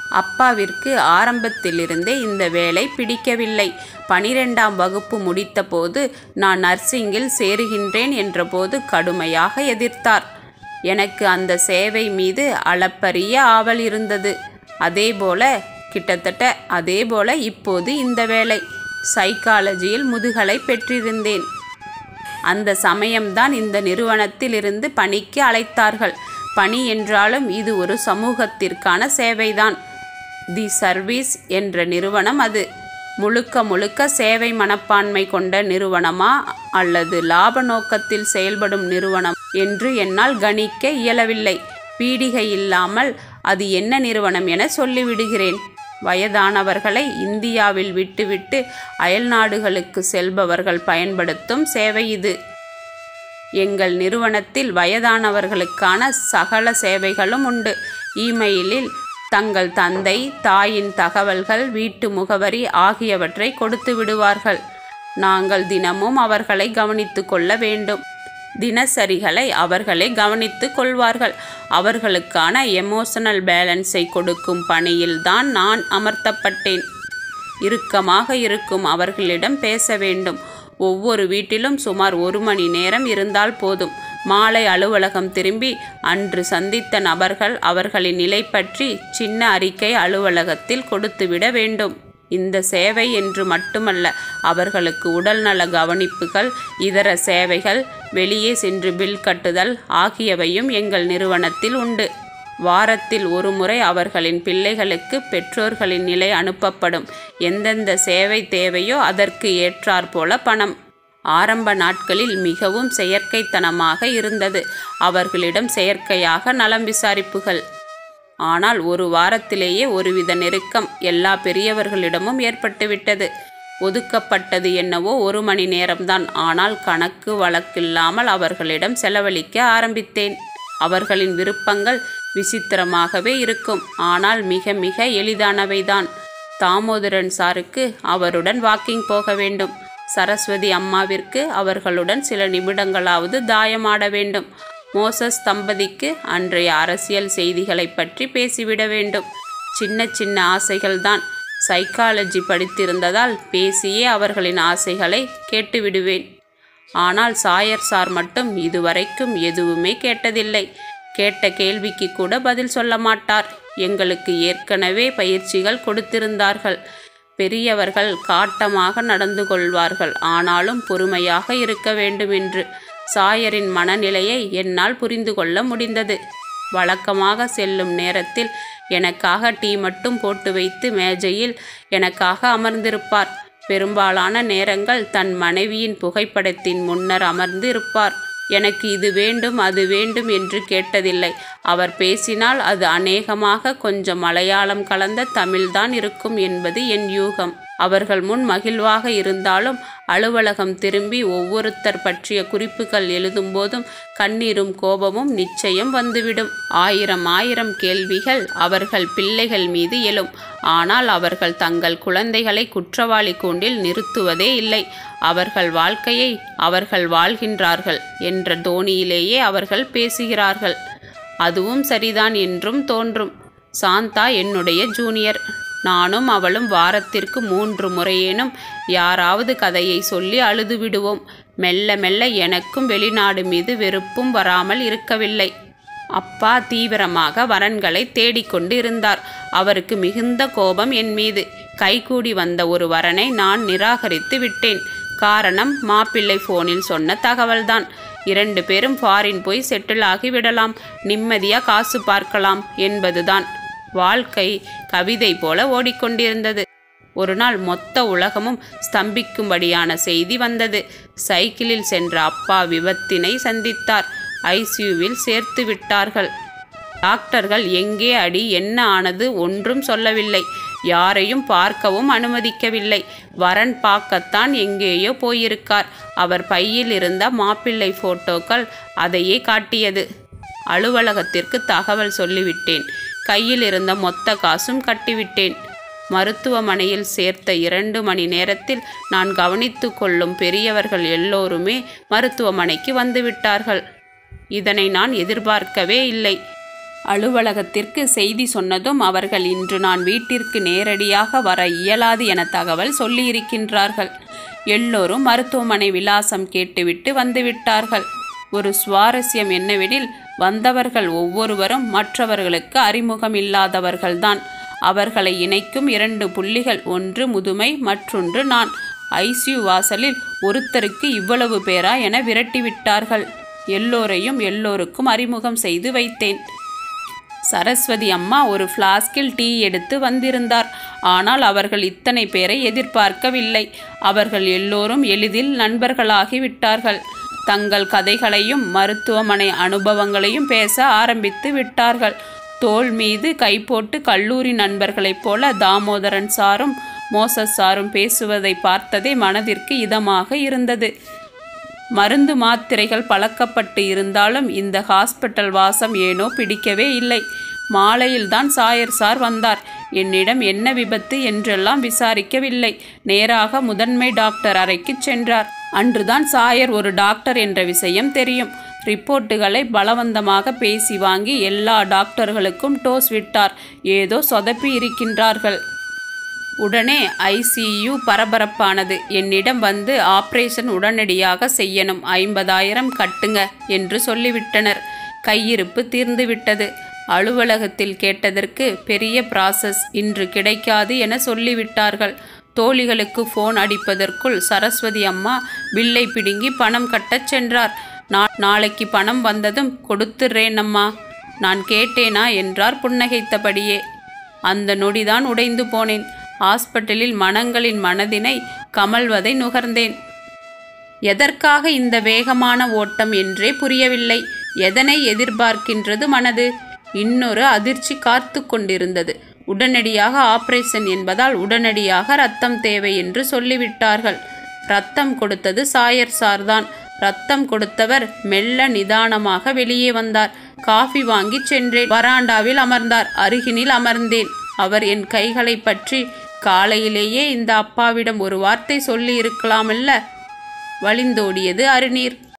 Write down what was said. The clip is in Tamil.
அப்பாவிற்கு ஆரம்பத்திலிருந்தே இந்த வேலை பிடிக்கவில்லை பனிரெண்டாம் வகுப்பு முடித்தபோது நான் நர்சிங்கில் சேருகின்றேன் என்றபோது கடுமையாக எதிர்த்தார் எனக்கு அந்த சேவை மீது அளப்பரிய ஆவல் இருந்தது அதேபோல கிட்டத்தட்ட அதேபோல இப்போது இந்த வேலை சைக்காலஜியில் முதுகலை பெற்றிருந்தேன் அந்த சமயம்தான் இந்த நிறுவனத்திலிருந்து பணிக்கு அழைத்தார்கள் பணி என்றாலும் இது ஒரு சமூகத்திற்கான சேவைதான் தி சர்வீஸ் என்ற நிறுவனம் அது முழுக்க முழுக்க சேவை மனப்பான்மை கொண்ட நிறுவனமா அல்லது லாப நோக்கத்தில் செயல்படும் நிறுவனம் என்று என்னால் கணிக்க இயலவில்லை பீடிகை இல்லாமல் அது என்ன நிறுவனம் என சொல்லிவிடுகிறேன் வயதானவர்களை இந்தியாவில் விட்டுவிட்டு அயல்நாடுகளுக்கு செல்பவர்கள் பயன்படுத்தும் சேவை இது எங்கள் நிறுவனத்தில் வயதானவர்களுக்கான சகல சேவைகளும் உண்டு இமெயிலில் தங்கள் தந்தை தாயின் தகவல்கள் வீட்டு முகவரி ஆகியவற்றை கொடுத்து விடுவார்கள் நாங்கள் தினமும் அவர்களை கவனித்து கொள்ள வேண்டும் தினசரிகளை அவர்களே கவனித்து கொள்வார்கள் அவர்களுக்கான எமோஷனல் பேலன்ஸை கொடுக்கும் பணியில்தான் நான் அமர்த்தப்பட்டேன் இறுக்கமாக இருக்கும் அவர்களிடம் பேச வேண்டும் ஒவ்வொரு வீட்டிலும் சுமார் ஒரு மணி நேரம் இருந்தால் போதும் மாலை அலுவலகம் திரும்பி அன்று சந்தித்த நபர்கள் அவர்களின் நிலை பற்றி சின்ன அறிக்கை அலுவலகத்தில் கொடுத்துவிட வேண்டும் இந்த சேவை என்று மட்டுமல்ல அவர்களுக்கு உடல்நல கவனிப்புகள் இதர சேவைகள் வெளியே சென்று பில் கட்டுதல் ஆகியவையும் எங்கள் நிறுவனத்தில் உண்டு வாரத்தில் ஒரு முறை அவர்களின் பிள்ளைகளுக்கு பெற்றோர்களின் நிலை அனுப்பப்படும் எந்தெந்த சேவை தேவையோ அதற்கு ஏற்றாற்போல பணம் ஆரம்ப நாட்களில் மிகவும் செயற்கைத்தனமாக இருந்தது அவர்களிடம் செயற்கையாக நலம் விசாரிப்புகள் ஆனால் ஒரு வாரத்திலேயே ஒருவித நெருக்கம் எல்லா பெரியவர்களிடமும் ஏற்பட்டுவிட்டது ஒதுக்கப்பட்டது என்னவோ ஒரு மணி நேரம்தான் ஆனால் கணக்கு வழக்கில்லாமல் அவர்களிடம் செலவழிக்க ஆரம்பித்தேன் அவர்களின் விருப்பங்கள் விசித்திரமாகவே இருக்கும் ஆனால் மிக மிக எளிதானவைதான் தாமோதரன் சாருக்கு அவருடன் வாக்கிங் போக வேண்டும் சரஸ்வதி அம்மாவிற்கு அவர்களுடன் சில நிமிடங்களாவது தாயமாட வேண்டும் மோசஸ் தம்பதிக்கு அன்றைய அரசியல் செய்திகளை பற்றி பேசிவிட வேண்டும் சின்ன சின்ன ஆசைகள்தான் சைக்காலஜி படித்திருந்ததால் பேசியே அவர்களின் ஆசைகளை கேட்டுவிடுவேன் ஆனால் சாயர் சார் மட்டும் இதுவரைக்கும் எதுவுமே கேட்டதில்லை கேட்ட கேள்விக்கு கூட பதில் சொல்ல மாட்டார் எங்களுக்கு ஏற்கனவே பயிற்சிகள் கொடுத்திருந்தார்கள் பெரியவர்கள் காட்டமாக நடந்து கொள்வார்கள் ஆனாலும் பொறுமையாக இருக்க வேண்டும் என்று சாயரின் மனநிலையை என்னால் புரிந்து கொள்ள முடிந்தது வழக்கமாக செல்லும் நேரத்தில் எனக்காக டீ மட்டும் போட்டு வைத்து மேஜையில் எனக்காக அமர்ந்திருப்பார் பெரும்பாலான நேரங்கள் தன் மனைவியின் புகைப்படத்தின் முன்னர் அமர்ந்து இருப்பார் எனக்கு இது வேண்டும் அது வேண்டும் என்று கேட்டதில்லை அவர் பேசினால் அது அநேகமாக கொஞ்சம் மலையாளம் கலந்த தமிழ்தான் இருக்கும் என்பது என் யூகம் அவர்கள் முன் மகிழ்வாக இருந்தாலும் அலுவலகம் திரும்பி ஒவ்வொருத்தர் பற்றிய குறிப்புகள் எழுதும்போதும் கண்ணீரும் கோபமும் நிச்சயம் வந்துவிடும் ஆயிரம் ஆயிரம் கேள்விகள் அவர்கள் பிள்ளைகள் மீது எழும் ஆனால் அவர்கள் தங்கள் குழந்தைகளை குற்றவாளி கூண்டில் நிறுத்துவதே இல்லை அவர்கள் வாழ்க்கையை அவர்கள் வாழ்கின்றார்கள் என்ற தோணியிலேயே அவர்கள் பேசுகிறார்கள் அதுவும் சரிதான் என்றும் தோன்றும் சாந்தா என்னுடைய ஜூனியர் நானும் அவளும் வாரத்திற்கு மூன்று முறையேனும் யாராவது கதையை சொல்லி அழுது விடுவோம் மெல்ல மெல்ல எனக்கும் வெளிநாடு மீது வெறுப்பும் வராமல் இருக்கவில்லை அப்பா தீவிரமாக வரன்களை தேடிக்கொண்டு இருந்தார் அவருக்கு மிகுந்த கோபம் என் மீது கைகூடி வந்த ஒரு வரனை நான் நிராகரித்து விட்டேன் காரணம் மாப்பிள்ளை ஃபோனில் சொன்ன தகவல்தான் இரண்டு பேரும் ஃபாரின் போய் செட்டில் ஆகி விடலாம் நிம்மதியா காசு பார்க்கலாம் என்பதுதான் வாழ்க்கை கவிதை போல ஓடிக்கொண்டிருந்தது ஒரு நாள் மொத்த உலகமும் ஸ்தம்பிக்கும்படியான செய்தி வந்தது சைக்கிளில் சென்ற அப்பா விபத்தினை சந்தித்தார் ஐசியூவில் சேர்த்து விட்டார்கள் டாக்டர்கள் எங்கே அடி என்ன ஆனது ஒன்றும் சொல்லவில்லை யாரையும் பார்க்கவும் அனுமதிக்கவில்லை வரன் பார்க்கத்தான் எங்கேயோ போயிருக்கார் அவர் பையில் இருந்த மாப்பிள்ளை போட்டோக்கள் அதையே காட்டியது அலுவலகத்திற்கு தகவல் சொல்லிவிட்டேன் கையில் இருந்த மொத்த காசும் கட்டிவிட்டேன் மருத்துவமனையில் சேர்த்த இரண்டு மணி நேரத்தில் நான் கவனித்து கொள்ளும் பெரியவர்கள் எல்லோருமே மருத்துவமனைக்கு வந்துவிட்டார்கள் இதனை நான் எதிர்பார்க்கவே இல்லை அலுவலகத்திற்கு செய்தி சொன்னதும் அவர்கள் இன்று நான் வீட்டிற்கு நேரடியாக வர இயலாது என தகவல் சொல்லியிருக்கின்றார்கள் எல்லோரும் மருத்துவமனை விலாசம் கேட்டுவிட்டு வந்துவிட்டார்கள் ஒரு சுவாரஸ்யம் என்னவெனில் வந்தவர்கள் ஒவ்வொருவரும் மற்றவர்களுக்கு அறிமுகம் இல்லாதவர்கள்தான் அவர்களை இணைக்கும் இரண்டு புள்ளிகள் ஒன்று முதுமை மற்றொன்று நான் ஐசியு வாசலில் ஒருத்தருக்கு இவ்வளவு பேரா என விரட்டிவிட்டார்கள் எல்லோரையும் எல்லோருக்கும் அறிமுகம் செய்து வைத்தேன் சரஸ்வதி அம்மா ஒரு ஃப்ளாஸ்கில் டீ எடுத்து வந்திருந்தார் ஆனால் அவர்கள் இத்தனை பேரை எதிர்பார்க்கவில்லை அவர்கள் எல்லோரும் எளிதில் நண்பர்களாகி விட்டார்கள் தங்கள் கதைகளையும் மருத்துவமனை அனுபவங்களையும் பேச ஆரம்பித்து விட்டார்கள் தோள் மீது கை போட்டு கல்லூரி நண்பர்களைப் போல தாமோதரன் சாரும் மோசஸ் சாரும் பேசுவதை பார்த்ததே மனதிற்கு இதமாக இருந்தது மருந்து மாத்திரைகள் பழக்கப்பட்டு இருந்தாலும் இந்த ஹாஸ்பிட்டல் வாசம் ஏனோ பிடிக்கவே இல்லை மாலையில்தான் சாயர் சார் வந்தார் என்னிடம் என்ன விபத்து என்றெல்லாம் விசாரிக்கவில்லை நேராக முதன்மை டாக்டர் அறைக்கு சென்றார் அன்றுதான் சாயர் ஒரு டாக்டர் என்ற விஷயம் தெரியும் ரிப்போர்ட்டுகளை பலவந்தமாக பேசி வாங்கி எல்லா டாக்டர்களுக்கும் டோஸ் விட்டார் ஏதோ சொதப்பி இருக்கின்றார்கள் உடனே ஐசியு பரபரப்பானது என்னிடம் வந்து ஆபரேஷன் உடனடியாக செய்யணும் ஐம்பதாயிரம் கட்டுங்க என்று சொல்லிவிட்டனர் கையிருப்பு தீர்ந்துவிட்டது அலுவலகத்தில் கேட்டதற்கு பெரிய ப்ராசஸ் இன்று கிடைக்காது என சொல்லிவிட்டார்கள் தோழிகளுக்கு ஃபோன் அடிப்பதற்குள் சரஸ்வதி அம்மா பில்லை பிடுங்கி பணம் கட்டச் சென்றார் நா- நாளைக்கு பணம் வந்ததும் கொடுத்துடுறேன் அம்மா நான் கேட்டேனா என்றார் புன்னகைத்தபடியே அந்த நொடிதான் உடைந்து போனேன் ஹாஸ்பிட்டலில் மனங்களின் மனதினை கமல்வதை நுகர்ந்தேன் எதற்காக இந்த வேகமான ஓட்டம் என்றே புரியவில்லை எதனை எதிர்பார்க்கின்றது மனது இன்னொரு அதிர்ச்சி காத்து கொண்டிருந்தது உடனடியாக ஆபரேஷன் என்பதால் உடனடியாக ரத்தம் தேவை என்று சொல்லிவிட்டார்கள் ரத்தம் கொடுத்தது சாயர் சார்தான் ரத்தம் கொடுத்தவர் மெல்ல நிதானமாக வெளியே வந்தார் காஃபி வாங்கிச் சென்றேன் வராண்டாவில் அமர்ந்தார் அருகினில் அமர்ந்தேன் அவர் என் கைகளை பற்றி காலையிலேயே இந்த அப்பாவிடம் ஒரு வார்த்தை சொல்லி இருக்கலாமல்ல வழிந்தோடியது அருநீர்